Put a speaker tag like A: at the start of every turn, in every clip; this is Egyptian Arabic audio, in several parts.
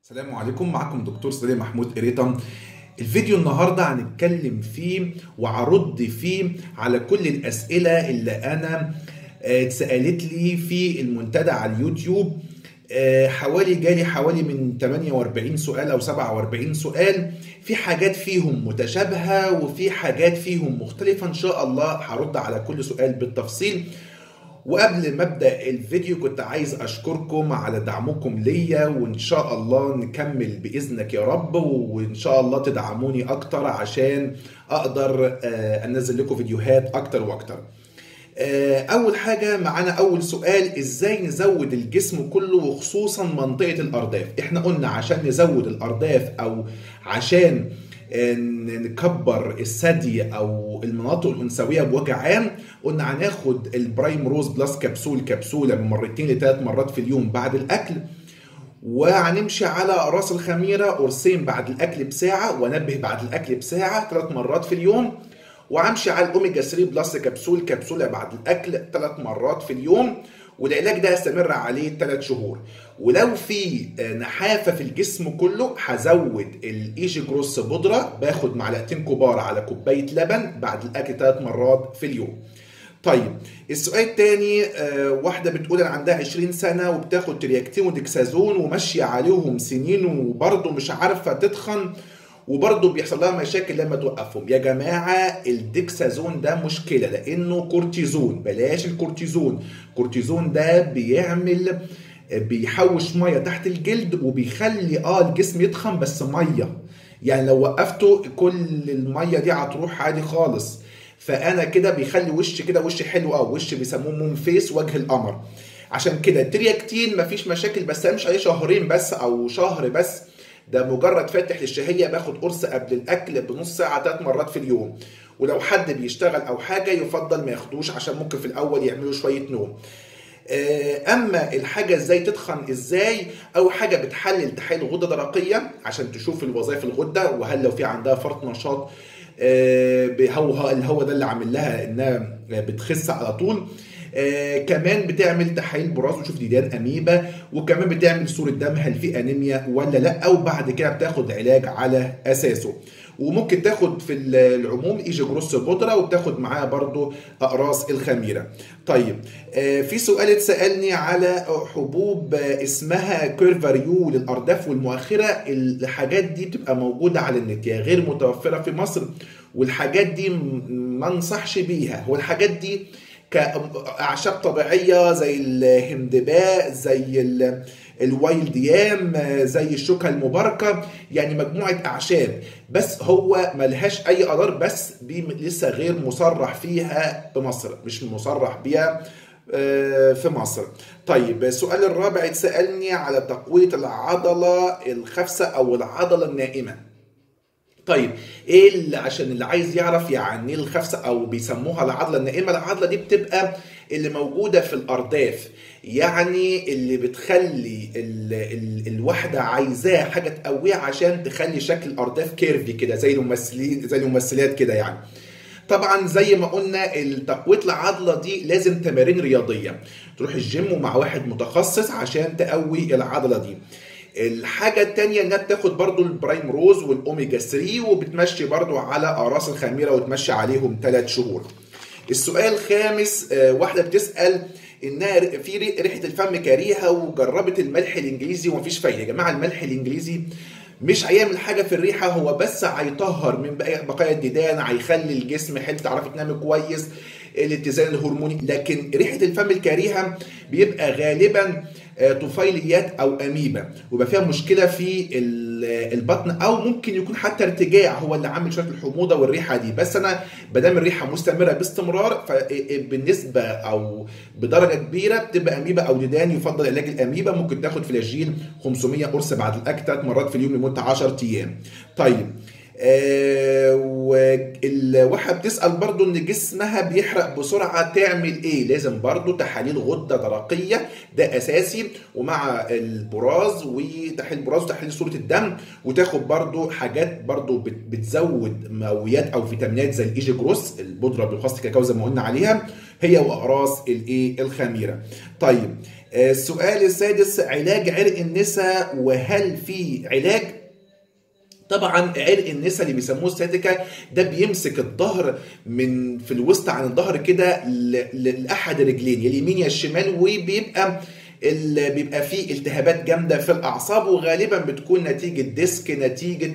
A: السلام عليكم معكم دكتور سليم محمود قريطة الفيديو النهاردة هنتكلم فيه وهرد فيه على كل الأسئلة اللي أنا آه، اتسألت لي في المنتدى على اليوتيوب آه، حوالي جالي حوالي من 48 سؤال أو 47 سؤال في حاجات فيهم متشابهة وفي حاجات فيهم مختلفة إن شاء الله هرد على كل سؤال بالتفصيل وقبل ما ابدا الفيديو كنت عايز اشكركم على دعمكم ليا وان شاء الله نكمل باذنك يا رب وان شاء الله تدعموني اكتر عشان اقدر آه، انزل لكم فيديوهات اكتر واكتر آه، اول حاجه معانا اول سؤال ازاي نزود الجسم كله وخصوصا منطقه الارداف احنا قلنا عشان نزود الارداف او عشان آه، نكبر الثدي او المناطق الانثويه بوجه عام قلنا هناخد البرايم روز بلس كبسول كبسوله من مرتين لثلاث مرات في اليوم بعد الاكل وهنمشي على راس الخميره قرصين بعد الاكل بساعه وانبه بعد الاكل بساعه ثلاث مرات في اليوم وامشي على الاوميجا 3 بلس كبسول كبسوله بعد الاكل ثلاث مرات في اليوم والعلاج ده هستمر عليه ثلاث شهور ولو في نحافه في الجسم كله هزود الايجي جروس بودره باخد معلقتين كبار على كوبايه لبن بعد الاكل ثلاث مرات في اليوم طيب السؤال الثاني واحده بتقول انا عندها 20 سنه وبتاخد ترياكتين وديكسازون وماشيه عليهم سنين وبرضه مش عارفه تتخن وبرضه بيحصل لها مشاكل لما توقفهم يا جماعه الديكسازون ده مشكله لانه كورتيزون بلاش الكورتيزون الكورتيزون ده بيعمل بيحوش ميه تحت الجلد وبيخلي اه الجسم يتخن بس ميه يعني لو وقفته كل الميه دي هتروح عادي خالص فانا كده بيخلي وش كده وش حلو اه وش بيسموه مون فيس وجه القمر عشان كده الترياكتين مفيش مشاكل بس امشي عليه شهرين بس او شهر بس ده مجرد فاتح للشهيه باخد قرص قبل الاكل بنص ساعه ثلاث مرات في اليوم ولو حد بيشتغل او حاجه يفضل ما ياخدوش عشان ممكن في الاول يعملوا شويه نوم اما الحاجه ازاي تتخن ازاي اول حاجه بتحلل تحاليل غده درقيه عشان تشوف الوظائف الغده وهل لو في عندها فرط نشاط هو الهو ده اللي عامل لها انها بتخس على طول آه كمان بتعمل تحاليل براز وتشوف ديدان اميبا وكمان بتعمل صوره دم هل في انيميا ولا لا وبعد كده بتاخد علاج على اساسه وممكن تاخد في العموم ايجي جروس بودره وبتاخد معاها برضو اقراص الخميره طيب آه في سؤال اتسالني على حبوب اسمها كيرفاريو للارداف والمؤخره الحاجات دي بتبقى موجوده على النت هي غير متوفره في مصر والحاجات دي ما انصحش بيها هو الحاجات دي كاعشاب طبيعيه زي الهندباء زي الوايلد يام زي الشوكه المباركه يعني مجموعه اعشاب بس هو ملهاش اي اضرار بس دي لسه غير مصرح فيها بمصر مش مصرح بيها في مصر طيب السؤال الرابع اتسالني على تقويه العضله الخفسه او العضله النائمه طيب ايه اللي عشان اللي عايز يعرف يعني ايه الخفسه او بيسموها العضله النائمه العضله دي بتبقى اللي موجوده في الارداف يعني اللي بتخلي ال ال الواحده عايزاه حاجه تقويها عشان تخلي شكل الارداف كيرفي كده زي الممثلين زي الممثلات كده يعني طبعا زي ما قلنا تقويه العضله دي لازم تمارين رياضيه تروح الجيم ومع واحد متخصص عشان تقوي العضله دي الحاجة التانية انها بتاخد برضو البرايم روز والاوميجا 3 وبتمشي برضو على اقراص الخميرة وتمشي عليهم 3 شهور. السؤال الخامس واحدة بتسأل انها في ريحة الفم كريهة وجربت الملح الانجليزي ومفيش فايدة يا جماعة الملح الانجليزي مش هيعمل حاجه في الريحه هو بس هيطهر من بقايا الديدان هيخلي الجسم حلو تعرفي تنامي كويس الاتزان الهرموني لكن ريحه الفم الكريهه بيبقى غالبا طفيليات او اميبا ويبقى فيها مشكله في البطن او ممكن يكون حتى ارتجاع هو اللي عامل شويه الحموضه والريحه دي بس انا ما دام الريحه مستمره باستمرار فبالنسبه او بدرجه كبيره بتبقى اميبا او ديدان يفضل علاج الاميبا ممكن تاخد فلاجيل 500 قرص بعد الاكل ثلاث مرات في اليوم لمده 10 ايام طيب آه والواحد بتسال برضو ان جسمها بيحرق بسرعه تعمل ايه لازم برضو تحاليل غده درقيه ده اساسي ومع البراز وتحليل البراز وتحليل صوره الدم وتاخد برضو حاجات برضو بتزود مقويات او فيتامينات زي الايجي جروس البودره بالخاص كاكاو زي ما قلنا عليها هي واقراص الايه الخميره طيب السؤال السادس علاج عرق النساء وهل في علاج طبعا عرق النسا اللي بيسموه الساتيكا ده بيمسك الظهر من في الوسط عن الظهر كده لاحد الرجلين يا اليمين يا الشمال وبيبقى اللي بيبقى فيه التهابات جامده في الاعصاب وغالبا بتكون نتيجه ديسك نتيجه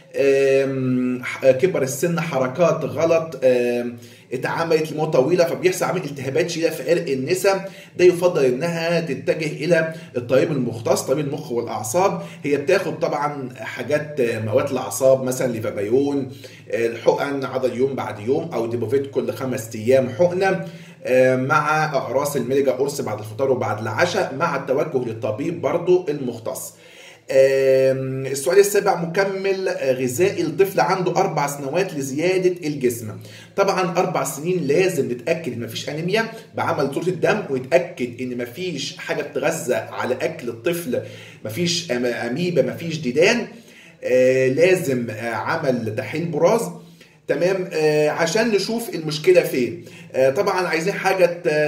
A: كبر السن حركات غلط اتعملت لمده طويله فبيحصل عمليه التهابات شديده في عرق النسا ده يفضل انها تتجه الى الطبيب المختص طبيب المخ والاعصاب هي بتاخد طبعا حاجات مواد الاعصاب مثلا ليفابايون الحقن عضل يوم بعد يوم او ديبوفيت كل خمس ايام حقنه مع اقراص الميليجا قرص بعد الفطار وبعد العشاء مع التوجه للطبيب برضو المختص السؤال السابع مكمل غذائي الطفل عنده اربع سنوات لزياده الجسم طبعا اربع سنين لازم نتاكد ان مفيش انيميا بعمل صوره الدم ونتاكد ان مفيش حاجه بتغذى على اكل الطفل مفيش اميبا مفيش ديدان لازم عمل تحليل براز تمام آه عشان نشوف المشكله فين آه طبعا عايزين حاجه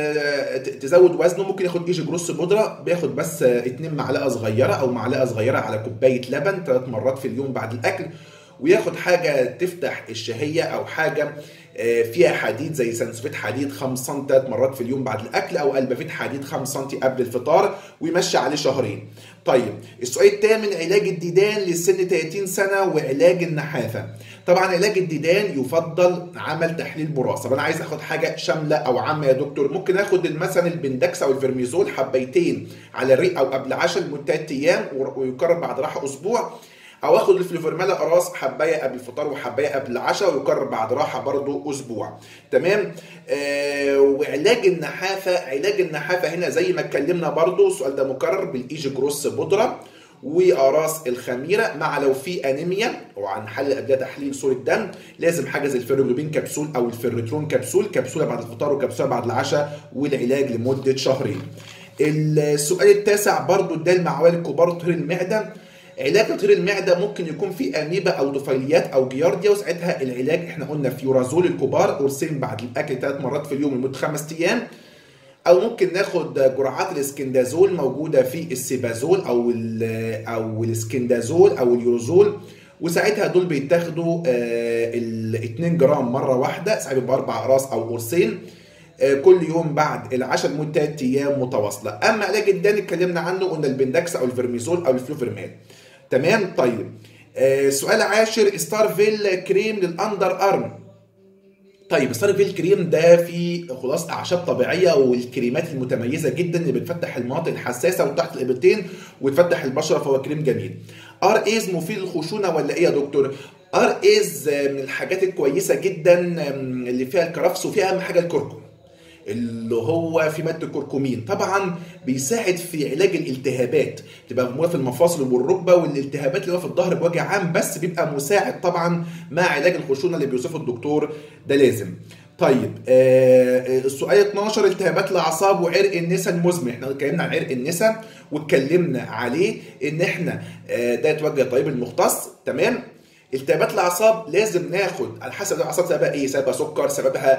A: تزود وزنه ممكن ياخد ايجي جروس بودره بياخد بس 2 معلقه صغيره او معلقه صغيره على كوبايه لبن ثلاث مرات في اليوم بعد الاكل وياخد حاجه تفتح الشهيه او حاجه فيها حديد زي سنسوفيت حديد 5 سم ثلاث مرات في اليوم بعد الاكل او البافيت حديد 5 سم قبل الفطار ويمشي عليه شهرين. طيب السؤال الثامن علاج الديدان لسن 30 سنه وعلاج النحافه. طبعا علاج الديدان يفضل عمل تحليل براس طب انا عايز اخد حاجه شامله او عامه يا دكتور ممكن اخد مثلا البندكس او الفيرميزول حبيتين على الريق او قبل عشاء لمده 3 ايام ويكرر بعد راحه اسبوع او اخد الفلوفرمالا قراص حبايه قبل الفطار وحبايه قبل العشاء ويكرر بعد راحه برضو اسبوع تمام آه وعلاج النحافه علاج النحافه هنا زي ما اتكلمنا برضو السؤال ده مكرر بالايجي جروس بودره وقراص الخميره مع لو في انيميا وعن حل قبلها تحليل صوره دم لازم حاجه زي الفيروجلوبين كبسول او الفيرترون كبسول كبسوله بعد الفطار وكبسوله بعد العشاء والعلاج لمده شهرين. السؤال التاسع برضو ده المعوال الكبار طهير المعده علاج تطهير المعده ممكن يكون في اميبا او طفيليات او جيارديا وساعتها العلاج احنا قلنا فيورازول الكبار قرصين بعد الاكل ثلاث مرات في اليوم لمده خمس ايام او ممكن ناخد جرعات الاسكندازول موجوده في السيبازول او ال او الاسكندازول او اليوروزول وساعتها دول بيتاخدوا ال 2 جرام مره واحده ساعات بيبقى اربع اقراص او قرصين كل يوم بعد العشاء لمده 3 ايام متواصله اما علاج الدان اتكلمنا عنه قلنا البندكس او الفيرميزول او الفلوفرمال تمام طيب سؤال عاشر ستارفيل كريم للاندر ارم طيب ستارفيل كريم ده في خلاص اعشاب طبيعيه والكريمات المتميزه جدا اللي بتفتح المناطق الحساسه وتحت الابطين وتفتح البشره فهو كريم جميل ار ايز مفيد للخشونه ولا ايه يا دكتور ار ايز من الحاجات الكويسه جدا اللي فيها الكرفس وفيها اهم حاجه الكركم اللي هو في ماده الكركمين طبعا بيساعد في علاج الالتهابات بتبقى موجوده في المفاصل والركبه والالتهابات اللي هو في الظهر بوجه عام بس بيبقى مساعد طبعا مع علاج الخشونه اللي بيوصفه الدكتور ده لازم طيب آه السؤال 12 التهابات الاعصاب وعرق النسا المزمن احنا اتكلمنا عن عرق النسا واتكلمنا عليه ان احنا آه ده يتوجه الطبيب المختص تمام التهابات الاعصاب لازم ناخد على حسب الاعصاب سببها ايه سببها سكر سببها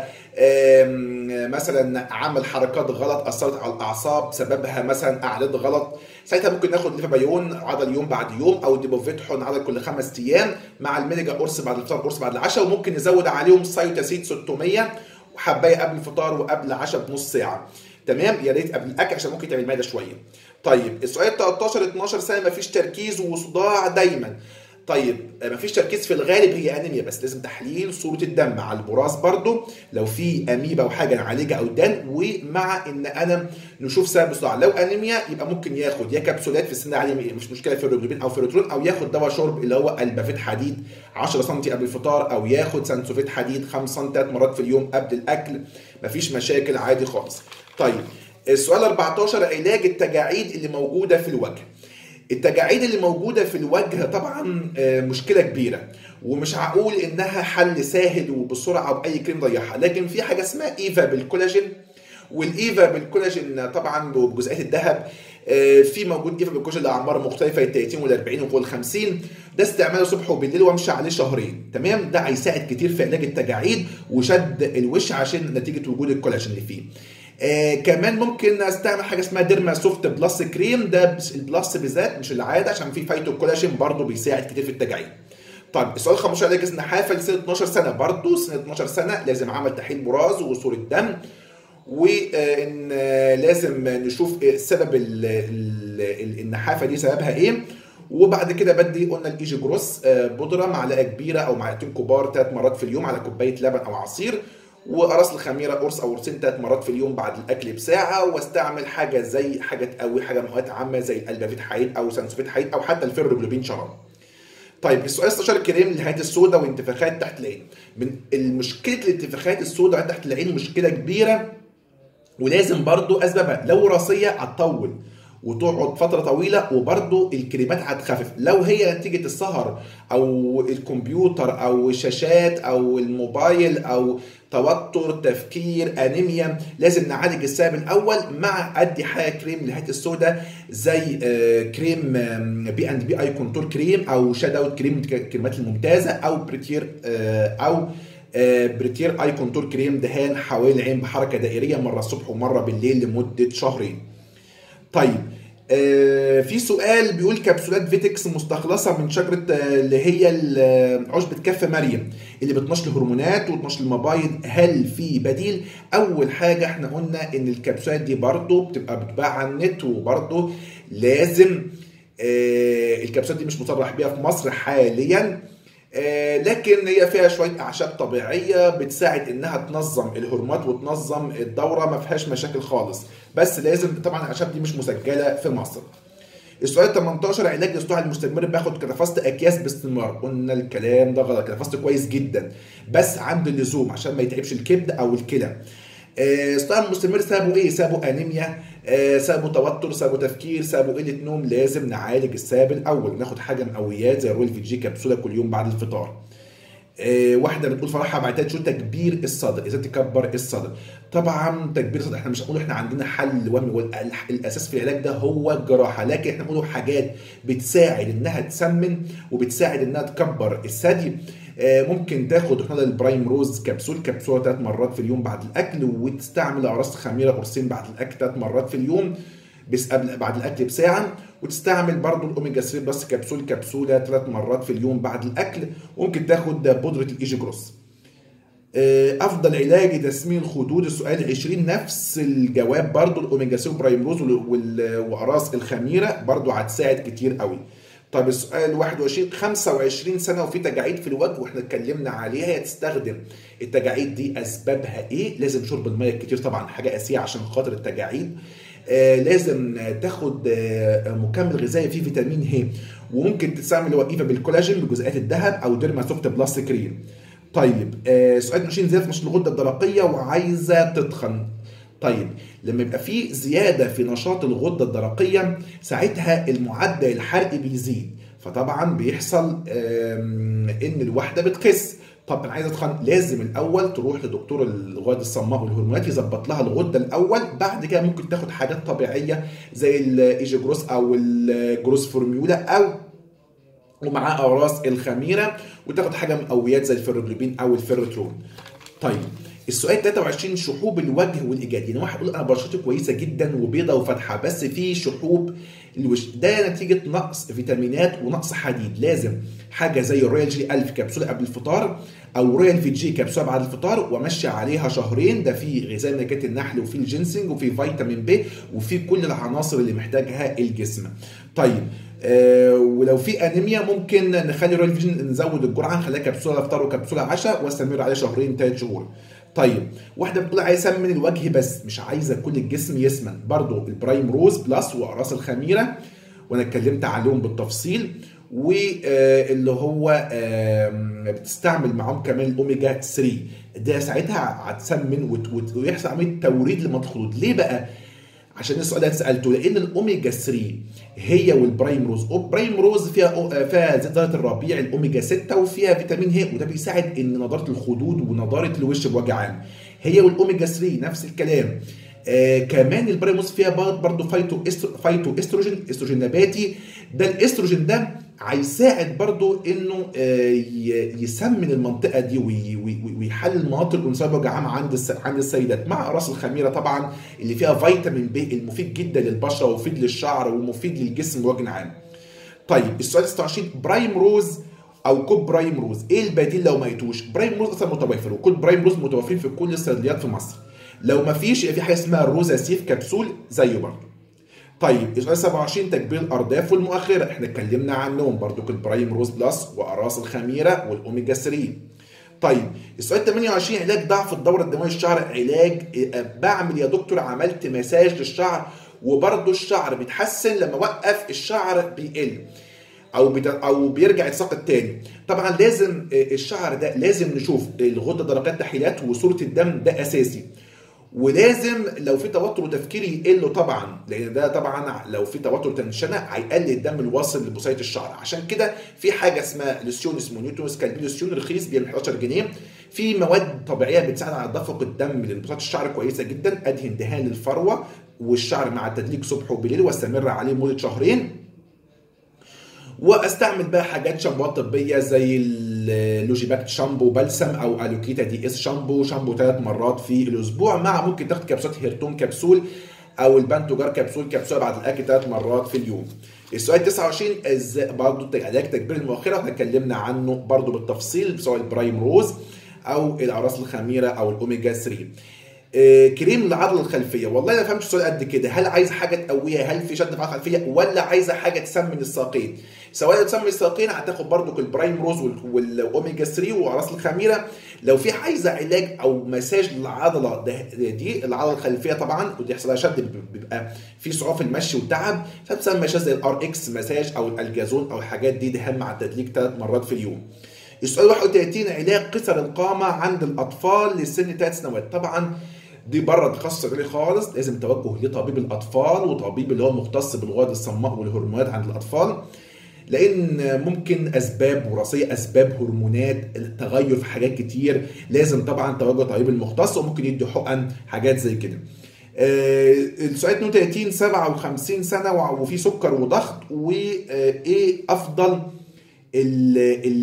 A: مثلا عمل حركات غلط اثرت على الاعصاب سببها مثلا اعداد غلط ساعتها ممكن ناخد ليفابايون عضل يوم بعد يوم او ديبوفيتحون عضل كل خمس ايام مع الميليجا قرص بعد الفطار قرص بعد العشاء وممكن نزود عليهم سايوتاسيد 600 وحبايه قبل الفطار وقبل العشاء بنص ساعه تمام يا ريت قبل الاكل عشان ممكن تعمل معده شويه طيب السؤال 13 12 سنه مفيش تركيز وصداع دايما طيب مفيش تركيز في الغالب هي انيميا بس لازم تحليل صوره الدم مع البراز برضو لو في اميبا او حاجه نعالجها او دان ومع ان انا نشوف سبب الصداع لو انيميا يبقى ممكن ياخد يا كبسولات في السن العالي مش مشكله في الروبين او فيروترون او ياخد دواء شرب اللي هو البافيت حديد 10 سم قبل الفطار او ياخد سانسوفيت حديد 5 سم ثلاث مرات في اليوم قبل الاكل مفيش مشاكل عادي خالص طيب السؤال 14 علاج التجاعيد اللي موجوده في الوجه التجاعيد اللي موجوده في الوجه طبعا مشكله كبيره ومش هقول انها حل سهل وبسرعه باي كريم ضيعها لكن في حاجه اسمها ايفا بالكولاجين والايفا بالكولاجين طبعا بجزيئات الذهب في موجود ايفا بالكولاجين لاعمار مختلفه ال 30 وال 40 وفوق ال 50 ده استعماله صبح وبالليل وامشي عليه شهرين تمام ده هيساعد كتير في علاج التجاعيد وشد الوش عشان نتيجه وجود الكولاجين اللي فيه آه كمان ممكن استعمل حاجه اسمها ديرما سوفت بلس كريم ده البلس بالذات مش العاده عشان في فايتو كولاجين برضه بيساعد كتير في التجاعيد طيب السؤال 15 علاج النحافه لسنه 12 سنه برضه سنه 12 سنه لازم عمل تحليل براز وصوره دم وان لازم نشوف سبب النحافه دي سببها ايه وبعد كده بدي قلنا الايجي جروس بودره معلقه كبيره او معلقتين كبار ثلاث مرات في اليوم على كوبايه لبن او عصير وقراص الخميره قرص او قرصين ثلاث مرات في اليوم بعد الاكل بساعه واستعمل حاجه زي حاجه تقوي حاجه مؤات عامه زي الالبافيت حديد او سانسوفيت حديد او حتى الفيروجلوبين شراب. طيب السؤال 16 كريم للهات السوداء وانتفاخات تحت العين. من المشكله الانتفاخات السوداء تحت العين مشكله كبيره ولازم برضو اسبابها لو وراثيه هتطول وتقعد فتره طويله وبرضو الكريمات هتخفف لو هي نتيجه السهر او الكمبيوتر او الشاشات او الموبايل او توتر تفكير انيميا لازم نعالج السبب الاول مع ادي حاجه كريم للهات السوداء زي كريم بي اند بي اي كونتور كريم او شادو كريم الكريمات الممتازه او بريتير او بريتير اي كونتور كريم دهان حوالين العين بحركه دائريه مره الصبح ومره بالليل لمده شهرين. طيب آه في سؤال بيقول كبسولات فيتكس مستخلصه من شجره اللي هي عشبه كف مريم اللي بتنشط الهرمونات وتنشط المبايض هل في بديل؟ اول حاجه احنا قلنا ان الكبسولات دي برضو بتبقى بتباع على النت وبرضو لازم آه الكبسولات دي مش مصرح بيها في مصر حاليا آه لكن هي فيها شويه اعشاب طبيعيه بتساعد انها تنظم الهرمونات وتنظم الدوره ما فيهاش مشاكل خالص بس لازم طبعا الاعشاب دي مش مسجله في مصر السؤال 18 علاج الاصطداع المستمر باخد كتافاست اكياس باستمرار قلنا الكلام ده غلط كتافاست كويس جدا بس عند اللزوم عشان ما يتعبش الكبد او الكلى الصداع المستمر سببه ايه؟ سببه انيميا، سببه توتر، سببه تفكير، سببه قله نوم، لازم نعالج السبب الاول، ناخد حاجه مقويات زي رويل في جي كبسوله كل يوم بعد الفطار. واحده بتقول فرحها بعتها شو تكبير الصدر، ازاي تكبر الصدر؟ طبعا تكبير الصدر احنا مش هنقول احنا عندنا حل وهمي الاساس في العلاج ده هو الجراحه، لكن احنا بنقول حاجات بتساعد انها تسمن وبتساعد انها تكبر الثدي. ممكن تاخد احنا البرايم روز كبسول كبسوله ثلاث مرات في اليوم بعد الاكل وتستعمل اقراص خميره قرصين بعد الاكل ثلاث مرات في اليوم بس قبل بعد الاكل بساعه وتستعمل برضو الاوميجا 3 بس كبسول كبسوله ثلاث مرات في اليوم بعد الاكل وممكن تاخد بودره الايجي جروس افضل علاج لتسمين الخدود السؤال 20 نفس الجواب برضو الاوميجا 3 برايم روز واقراص الخميره برضو هتساعد كتير قوي طيب السؤال 21 25 سنه وفي تجاعيد في الوجه واحنا اتكلمنا عليها هي تستخدم التجاعيد دي اسبابها ايه؟ لازم شرب الميه كتير طبعا حاجه اساسيه عشان خاطر التجاعيد آه لازم تاخد آه مكمل غذائي فيه فيتامين ه وممكن تستعمل اللي هو ايفا بالكولاجين بجزيئات الذهب او ديرما سوفت بلس كريم. طيب آه سؤال 20 زياده نشاط الغده الدرقيه وعايزه تتخن طيب لما يبقى في زياده في نشاط الغده الدرقيه ساعتها المعدل الحرقي بيزيد فطبعا بيحصل ان الواحده بتخس طب انا عايز اتخن لازم الاول تروح لدكتور الغدد الصماء والهرمونات يظبط لها الغده الاول بعد كده ممكن تاخد حاجات طبيعيه زي الايجيجروس او الجروس فورميولا او ومعاه اقراص الخميره وتاخد حاجه مقويات زي الفيروجلوبين او الفيروترون طيب السؤال 23 شحوب الوجه والايجاد يعني واحد يقول انا بشرتي كويسه جدا وبيضه وفاتحه بس في شحوب الوش ده نتيجه نقص فيتامينات ونقص حديد لازم حاجه زي الرويال جي 1000 كبسوله قبل الفطار او رويال في جي كبسوله بعد الفطار وامشي عليها شهرين ده فيه غذاء نبات النحل وفيه الجنسنج وفيه فيتامين ب وفيه كل العناصر اللي محتاجها الجسم طيب آه ولو في انيميا ممكن نخلي رويال فيجن نزود الجرعه نخليها كبسوله افطار وكبسوله عشاء واستمر عليها شهرين ثلاث شهور طيب واحده بتقول عايز اسمن الوجه بس مش عايزه كل الجسم يسمن برضو البرايم روز بلس واقراص الخميره وانا اتكلمت عليهم بالتفصيل واللي هو بتستعمل معاهم كمان الاوميجا 3 ده ساعتها هتسمن ويحصل عمليه توريد لمنطقه الخدود ليه بقى؟ عشان السؤال ده سالته لان الاوميجا 3 هي والبرايم روز برايم روز فيها فيها زيت زيت الربيع الاوميجا 6 وفيها فيتامين ه وده بيساعد ان نضاره الخدود ونضاره الوش بوجه عام هي والاوميجا 3 نفس الكلام آه كمان البرايم روز فيها برضه فايتو استرو فايتو استروجين استروجين نباتي ده الاستروجين ده هيساعد برضو انه آه، ي- يسمن المنطقه دي وي- وي- ويحلل المناطق الانثويه بوجعها عند الس- عند السيدات مع راس الخميره طبعا اللي فيها فيتامين ب المفيد جدا للبشره ومفيد للشعر ومفيد للجسم بوجه عام. طيب السؤال 26 برايم روز او كود برايم روز ايه البديل لو ما لقيتوش برايم روز اصلا متوفر وكود برايم روز متوفرين في كل الصيدليات في مصر لو ما فيش يبقى في حاجه اسمها روزا سيف كبسول زيه برضه طيب السؤال 27 تكبير الارداف والمؤخره احنا اتكلمنا عنهم برضو البرايم روز بلس واقراص الخميره والاوميجا 3 طيب السؤال 28 علاج ضعف الدوره الدمويه للشعر علاج آه، بعمل يا دكتور عملت مساج للشعر وبرضه الشعر بيتحسن لما اوقف الشعر بيقل او بت... او بيرجع يتساقط تاني طبعا لازم آه، الشعر ده لازم نشوف الغده درجات تحليلات وصوره الدم ده اساسي ولازم لو في توتر وتفكيري يقل طبعا لان ده طبعا لو في توتر وتنشنه هيقلل الدم الواصل لبصيله الشعر عشان كده في حاجه اسمها لوسيون اسمه نيوتون سكالبي لوسيون رخيص ب 11 جنيه في مواد طبيعيه بتساعد على تدفق الدم لان بصيله الشعر كويسه جدا ادهن دهان للفروه والشعر مع التدليك صبح وبالليل واستمر عليه لمده شهرين واستعمل بقى حاجات شامبوات طبيه زي اللوجيباكت شامبو بلسم او الوكيتا دي اس شامبو شامبو ثلاث مرات في الاسبوع مع ممكن تاخد كبسولات هيرتون كبسول او البانتوجار كبسول كبسوله بعد الاكل ثلاث مرات في اليوم السؤال 29 ازاي برضه علاج تكبير المؤخره احنا اتكلمنا عنه برضه بالتفصيل سواء البرايم روز او الاعراس الخميره او الاوميجا 3 آه، كريم العضله الخلفيه والله ما فهمتش السؤال قد كده هل عايز حاجه تقويها هل في شد في العضله الخلفيه ولا عايزه حاجه تسمن الساقين سواء تسمن الساقين هتاخد برضو البرايم روز وال- والاوميجا 3 وراس الخميره لو في عايزه علاج او مساج للعضله ده- دي العضله الخلفيه طبعا ودي يحصل لها شد بيبقى في صعوبه في المشي والتعب فبتسمى مساج زي الار اكس مساج او الالجازون او الحاجات دي دهان مع التدليك ثلاث مرات في اليوم السؤال 31 علاج قصر القامه عند الاطفال لسن ثلاث سنوات طبعا دي بره تخصص غيري خالص لازم توجه لطبيب الاطفال وطبيب اللي هو مختص بالغدد الصماء والهرمونات عند الاطفال لان ممكن اسباب وراثيه اسباب هرمونات تغير في حاجات كتير لازم طبعا توجه طبيب المختص وممكن يدي حقن حاجات زي كده آه، السؤال 32 57 سنه وع- وفي سكر وضغط وايه افضل ال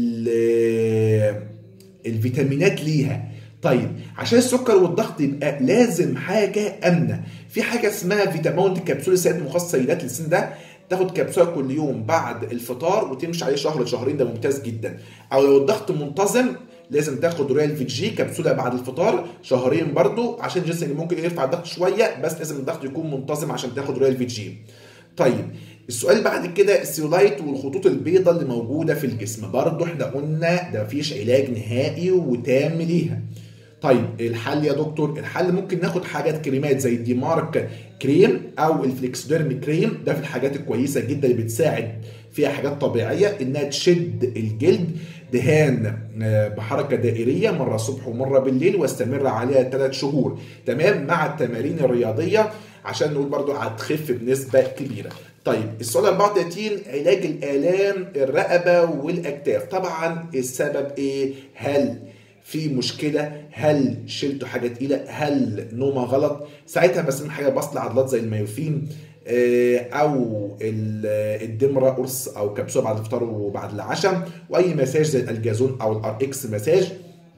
A: ال الفيتامينات ليها طيب عشان السكر والضغط يبقى لازم حاجه امنه في حاجه اسمها فيتامين كبسوله سيدات مخصص سيدات للسن ده تاخد كبسوله كل يوم بعد الفطار وتمشي عليه شهر لشهرين ده ممتاز جدا او لو الضغط منتظم لازم تاخد رويال في جي كبسوله بعد الفطار شهرين برضو عشان الجسم ممكن يرفع الضغط شويه بس لازم الضغط يكون منتظم عشان تاخد رويال في جي طيب السؤال بعد كده السيولايت والخطوط البيضاء اللي موجوده في الجسم برضو احنا قلنا ده مفيش علاج نهائي وتام ليها طيب الحل يا دكتور الحل ممكن ناخد حاجات كريمات زي الديمارك كريم او الفليكسديرم كريم ده في الحاجات الكويسه جدا اللي بتساعد فيها حاجات طبيعيه انها تشد الجلد دهان آه، بحركه دائريه مره الصبح ومره بالليل واستمر عليها ثلاث شهور تمام مع التمارين الرياضيه عشان نقول برضو هتخف بنسبه كبيره طيب السؤال 34 علاج الالام الرقبه والاكتاف طبعا السبب ايه هل في مشكله هل شلتوا حاجه تقيله هل نومه غلط ساعتها بس حاجه بسط عضلات زي الميوفين آه، او ال- الدمره قرص او كبسوله بعد الفطار وبعد العشاء واي مساج زي الالجازون او الار اكس مساج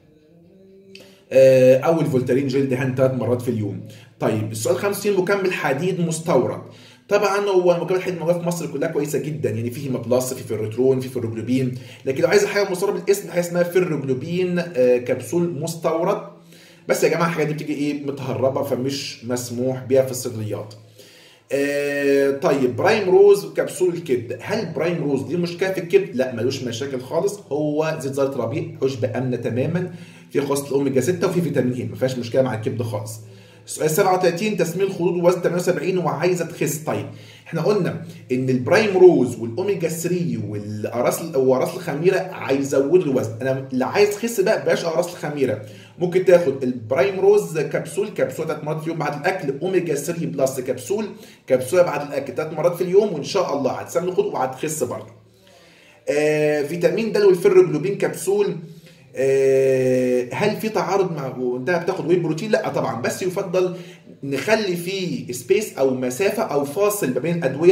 A: آه، او الفولتارين جل دهان ثلاث مرات في اليوم طيب السؤال 50 مكمل حديد مستورد طبعا هو مكمل الحديد موجود في مصر كلها كويسه جدا يعني في هيما بلس في فيروترون في فيروجلوبين لكن لو عايز حاجه مستورد بالاسم حاجه اسمها فيروجلوبين آه، كبسول مستورد بس يا جماعه الحاجات دي بتيجي ايه متهربه فمش مسموح بيها في الصيدليات آه طيب برايم روز كبسول الكبد هل برايم روز دي مشكله في الكبد لا ملوش مشاكل خالص هو زيت زيت ربيع عشبه امنه تماما في خاصه الاوميجا 6 وفي فيتامين هي ما فيهاش مشكله مع الكبد خالص سؤال 37 تسمين خدود وزن 78 وعايزه تخس طيب احنا قلنا ان البرايم روز والاوميجا 3 والاراس واراس الخميره هيزودوا الوزن انا اللي عايز تخس بقى بلاش اراس الخميره ممكن تاخد البرايم روز كبسول كبسوله ثلاث مرات في اليوم بعد الاكل اوميجا 3 بلس كبسول كبسوله بعد الاكل ثلاث مرات في اليوم وان شاء الله هتسمن خدود وهتخس برضه آه فيتامين د والفيروجلوبين كبسول آه هل في تعارض مع وانت بتاخد واي بروتين لا طبعا بس يفضل نخلي فيه سبيس او مسافه او فاصل ما بين الادويه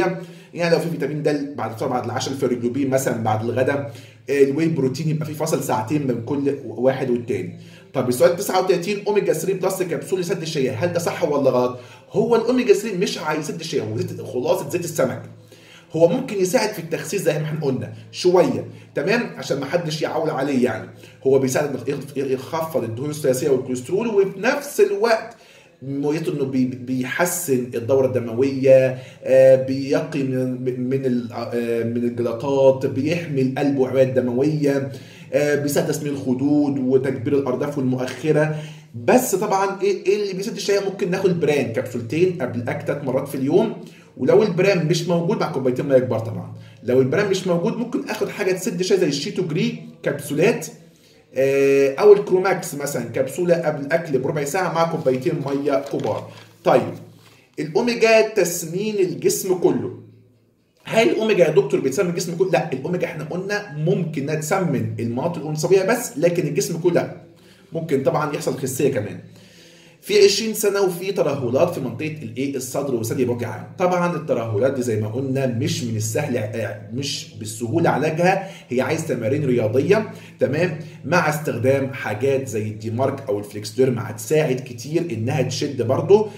A: يعني لو في فيتامين د بعد الفطار بعد العشاء الفيروجلوبين مثلا بعد الغداء الواي بروتين يبقى في فاصل ساعتين بين كل واحد والتاني طب السؤال 39 اوميجا 3 بلس كبسول لسد الشهيه هل ده صح ولا غلط؟ هو الاوميجا 3 مش هيسد الشهيه هو زيت خلاصه زيت السمك هو ممكن يساعد في التخسيس زي ما احنا قلنا شويه تمام عشان ما حدش يعول عليه يعني هو بيساعد يخفض الدهون الثلاثيه والكوليسترول وفي نفس الوقت ميته انه بيحسن الدوره الدمويه بيقي من من من الجلطات بيحمي القلب والأوعية الدمويه بيساعد تسمين الخدود وتكبير الارداف والمؤخره بس طبعا ايه اللي بيسد الشهيه ممكن ناخد بران كبسولتين قبل الاكل ثلاث مرات في اليوم ولو البرام مش موجود مع كوبايتين ميه كبار طبعا لو البرام مش موجود ممكن اخد حاجه تسد شويه زي الشيتو جري كبسولات او الكروماكس مثلا كبسوله قبل الاكل بربع ساعه مع كوبايتين ميه كبار طيب الاوميجا تسمين الجسم كله هل الاوميجا يا دكتور بتسمن الجسم كله؟ لا الاوميجا احنا قلنا ممكن انها تسمن المناطق الانثويه بس لكن الجسم كله لا ممكن طبعا يحصل خسيه كمان في 20 سنه وفي ترهلات في منطقه الايه الصدر والثدي بوجه عام طبعا الترهلات دي زي ما قلنا مش من السهل مش بالسهوله علاجها هي عايز تمارين رياضيه تمام مع استخدام حاجات زي الديمارك او الفليكسديرم هتساعد كتير انها تشد برضه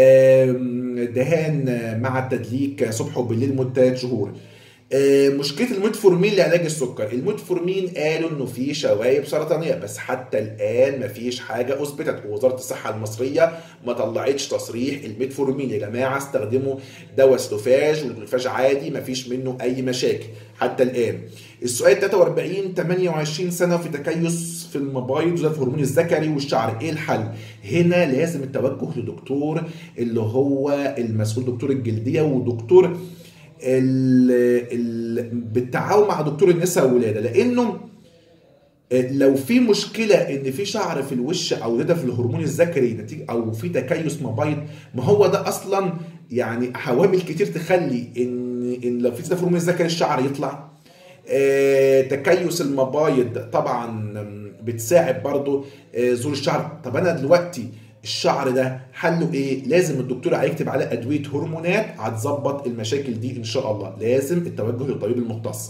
A: دهان مع التدليك صبح وبالليل لمده 3 شهور مشكله الميتفورمين لعلاج السكر الميتفورمين قالوا انه في شوايب سرطانيه بس حتى الان ما فيش حاجه اثبتت وزاره الصحه المصريه ما طلعتش تصريح الميتفورمين يا جماعه استخدموا دواء سلوفاج والجلوفاج عادي ما فيش منه اي مشاكل حتى الان السؤال 43 28 سنه في تكيس في المبايض وده في هرمون الذكري والشعر ايه الحل هنا لازم التوجه لدكتور اللي هو المسؤول دكتور الجلديه ودكتور ال ال بالتعاون مع دكتور النساء والولاده لانه لو في مشكله ان في شعر في الوش او زياده في الهرمون الذكري نتيجه او في تكيس مبايض ما هو ده اصلا يعني عوامل كتير تخلي ان ان لو في زياده في الهرمون الذكري الشعر يطلع آه تكيس المبايض طبعا بتساعد برضو آه زور الشعر طب انا دلوقتي الشعر ده حله ايه؟ لازم الدكتور هيكتب عليه ادويه هرمونات هتظبط المشاكل دي ان شاء الله، لازم التوجه للطبيب المختص.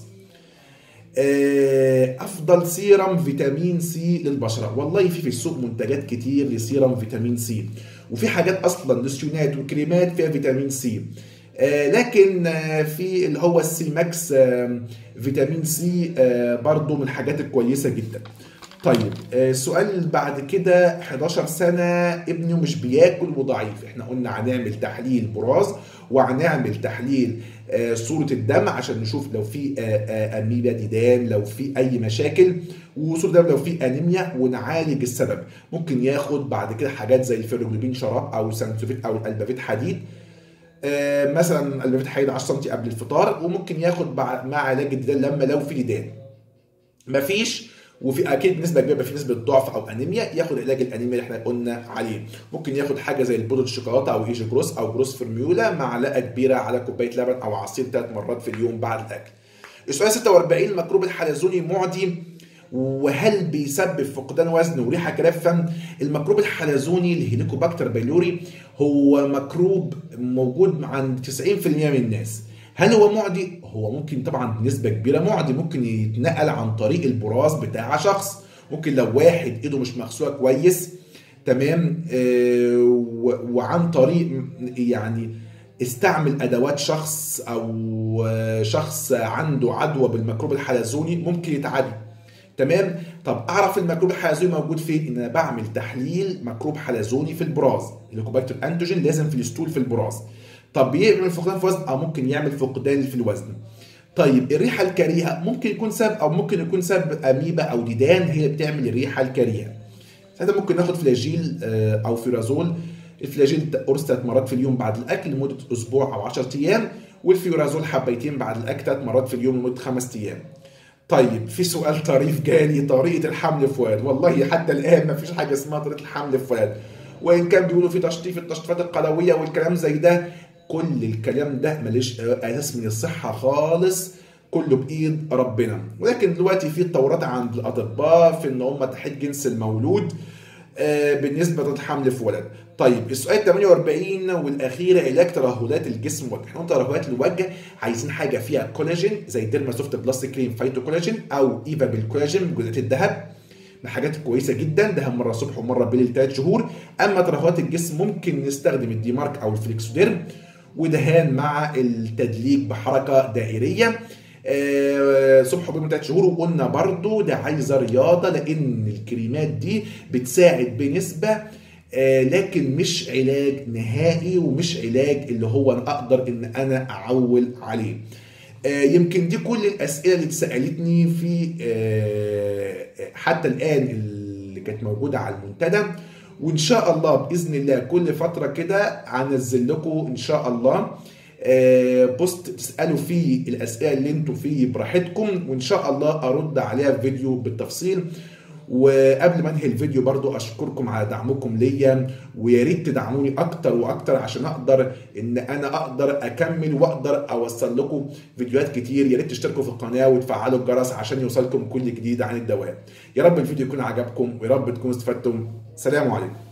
A: افضل سيرم فيتامين سي للبشره، والله في في السوق منتجات كتير لسيرم فيتامين سي، وفي حاجات اصلا لوسيونات وكريمات فيها فيتامين سي. لكن في اللي هو السي ماكس فيتامين سي برضو من الحاجات الكويسه جدا. طيب السؤال بعد كده 11 سنة ابنه مش بياكل وضعيف احنا قلنا هنعمل تحليل براز وهنعمل تحليل صورة الدم عشان نشوف لو في أميبا ديدان لو في أي مشاكل وصورة الدم لو في أنيميا ونعالج السبب ممكن ياخد بعد كده حاجات زي الفيروجلوبين شراب أو سانسوفيت أو الألبافيت حديد مثلا الألبافيت حديد 10 سم قبل الفطار وممكن ياخد مع علاج الديدان لما لو في ديدان مفيش وفي اكيد نسبه كبيره يبقى في نسبه ضعف او انيميا ياخد علاج الانيميا اللي احنا قلنا عليه ممكن ياخد حاجه زي البودر الشوكولاته او ايجي جروس او جروس فرميولا معلقه كبيره على كوبايه لبن او عصير ثلاث مرات في اليوم بعد الاكل السؤال 46 الميكروب الحلزوني معدي وهل بيسبب فقدان وزن وريحه كراف فم الميكروب الحلزوني الهيليكوباكتر بايلوري هو ميكروب موجود عند 90% من الناس هل هو معدي؟ هو ممكن طبعا بنسبه كبيره معدي ممكن يتنقل عن طريق البراز بتاع شخص ممكن لو واحد ايده مش مغسوله كويس تمام آه وعن طريق يعني استعمل ادوات شخص او شخص عنده عدوى بالميكروب الحلزوني ممكن يتعدي تمام طب اعرف الميكروب الحلزوني موجود فين ان انا بعمل تحليل ميكروب حلزوني في البراز الكوباكتر انتوجين لازم في الستول في البراز طب بيعمل فقدان في الوزن او ممكن يعمل فقدان في الوزن طيب الريحه الكريهه ممكن يكون سبب او ممكن يكون سبب اميبا او ديدان هي اللي بتعمل الريحه الكريهه ساعتها ممكن ناخد فلاجيل او فيرازول الفلاجيل قرص ثلاث مرات في اليوم بعد الاكل لمده اسبوع او 10 ايام والفيورازول حبيتين بعد الاكل ثلاث مرات في اليوم لمده خمس ايام طيب في سؤال طريف جالي طريقه الحمل في ولد والله حتى الان ما فيش حاجه اسمها طريقه الحمل في ولد وان كان بيقولوا في تشطيف التشطيفات القلويه والكلام زي ده كل الكلام ده ملوش اساس من الصحه خالص كله بايد ربنا ولكن دلوقتي في تطورات عند الاطباء في ان هم تحديد جنس المولود آه، بالنسبه للحمل في ولد طيب السؤال 48 والاخير علاج ترهلات الجسم والوجه احنا قلنا ترهلات الوجه عايزين حاجه فيها كولاجين زي ديرما سوفت بلاستيك كريم فايتو كولاجين او ايفا بالكولاجين جزيئات الذهب من حاجات كويسه جدا دهن مره الصبح ومره بالليل ثلاث شهور اما ترهلات الجسم ممكن نستخدم الديمارك او الفليكسوديرم ودهان مع التدليك بحركه دائريه آه، صبح وبين ثلاث شهور وقلنا برضو ده عايزه رياضه لان الكريمات دي بتساعد بنسبه آه، لكن مش علاج نهائي ومش علاج اللي هو انا اقدر ان انا اعول عليه آه، يمكن دي كل الاسئله اللي اتسالتني في آه، حتى الان اللي كانت موجوده على المنتدى وان شاء الله باذن الله كل فتره كده هنزل لكم ان شاء الله آه، بوست تسالوا فيه الاسئله اللي انتوا فيه براحتكم وان شاء الله ارد عليها في فيديو بالتفصيل وقبل ما انهي الفيديو برضو اشكركم على دعمكم ليا ويا ريت تدعموني اكتر واكتر عشان اقدر ان انا اقدر اكمل واقدر اوصل لكم فيديوهات كتير يا ريت تشتركوا في القناه وتفعلوا الجرس عشان يوصلكم كل جديد عن الدوام يا رب الفيديو يكون عجبكم ويا رب تكونوا استفدتم سلام عليكم